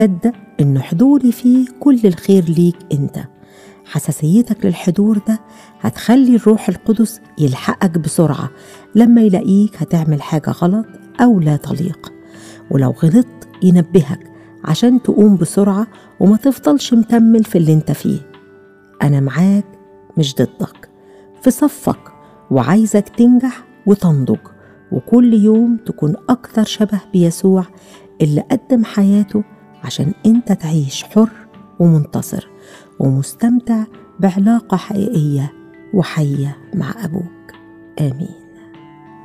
صدق إن حضوري فيه كل الخير ليك أنت حساسيتك للحضور ده هتخلي الروح القدس يلحقك بسرعة لما يلاقيك هتعمل حاجة غلط أو لا تليق ولو غلطت ينبهك عشان تقوم بسرعة وما تفضلش مكمل في اللي انت فيه أنا معاك مش ضدك في صفك وعايزك تنجح وتنضج وكل يوم تكون أكثر شبه بيسوع اللي قدم حياته عشان انت تعيش حر ومنتصر ومستمتع بعلاقة حقيقية وحية مع أبوك آمين